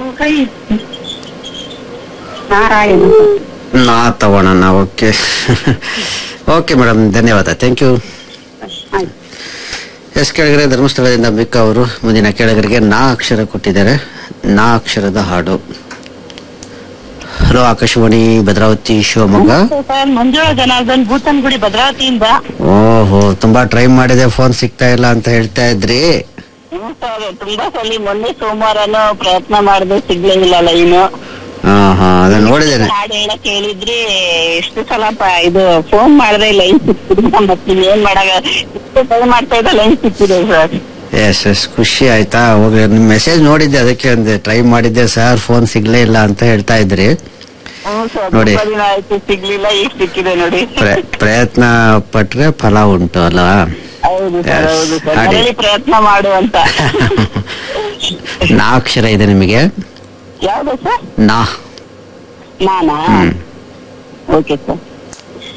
ಕೈ ನಾರಾಯಣ ನಾ ತಗೋಣ ಓಕೆ ಓಕೆ ಮೇಡಮ್ ಧನ್ಯವಾದ ಥ್ಯಾಂಕ್ ಯು ಆಯ್ತು ಎಸ್ ಕೆಳಗರೆ ಧರ್ಮಸ್ಥಳದಿಂದ ಮಿಕ್ಕ ಅವರು ಮುಂದಿನ ಕೆಳಗರಿಗೆ ನಾ ಅಕ್ಷರ ಕೊಟ್ಟಿದ್ದಾರೆ ನಾ ಅಕ್ಷರದ ಹಾಡು ಹಲೋ ಆಕಾಶವಾಣಿ ಭದ್ರಾವತಿ ಶಿವಮೊಗ್ಗ ಸರ್ ಮಂಜುಳಾ ಜನಾರ್ದನ್ ಭೂತನ್ಗುಡಿ ಭದ್ರಾವತಿಯಿಂದ ಓಹೋ ತುಂಬಾ ಟ್ರೈ ಮಾಡಿದೆ ಫೋನ್ ಸಿಗ್ತಾ ಇಲ್ಲ ಅಂತ ಹೇಳ್ತಾ ಇದ್ರಿ ಹ್ಮ್ ಸರ್ ತುಂಬಾ ಸಲ ಮೊನ್ನೆ ಸೋಮವಾರನು ಪ್ರಯತ್ನ ಮಾಡಿದೆ ಸಿಗ್ಲಿಲ್ಲ ಲೈನು ಹಾ ಹಾ ಅದನ್ನ ನೋಡಿದ್ದೇನೆ ಹಾಡು ಹೇಳಕ್ ಹೇಳಿದ್ರಿ ಎಷ್ಟು ಸಲ ಪ- ಇದು ಫೋನ್ ಮಾಡಿದ್ರೆ ಲೈನ್ ಸಿಕ್ತಿಲ್ಲ ಮತ್ತೆ ಏನ್ ಮಾಡಾಗ ಇಷ್ಟು ಟ್ರೈ ಮಾಡ್ತಾ ಇದ್ದ ಲೈನ್ ಸಿಕ್ತಿದೆ ಸರ್ ಎಸ್ ಎಸ್ ಖುಷಿ ಆಯ್ತಾ ಹೋಗಿ ನಿಮ್ ಮೆಸೇಜ್ ನೋಡಿದ್ದೆ ಅದಕ್ಕೆ ಅಂದೆ ಟ್ರೈ ಮಾಡಿದ್ದೆ ಸರ್ ಫೋನ್ ಸಿಗ್ಲೇ ಇಲ್ಲ ಅಂತ ಹೇಳ್ತಾ ಇದ್ರಿ ಹ್ಮ್ ಸರ್ ನೋಡಿ. ತುಂಬಾ ದಿನ ಆಯ್ತು ಸಿಗ್ಲಿಲ್ಲ ಈಗ ಸಿಕ್ಕಿದೆ ನೋಡಿ ಪ್ರ- ಪ್ರಯತ್ನ ಪಟ್ರೆ ಫಲ ಉಂಟು ಅಲ್ವಾ ಹೌದು ಸರ್ Yes. ಹೌದು ಸರ್ ಹಾಡಿ. ಮನೇಲಿ ಪ್ರಯತ್ನ ಮಾಡು ಅಂತ ನಾ ಅಕ್ಷರ ಇದೆ ನಿಮಗೆ ಯಾವ್ದು ಸರ್ ನಾ ನಾನಾ ಹ್ಮ್ ಓಕೆ ಸರ್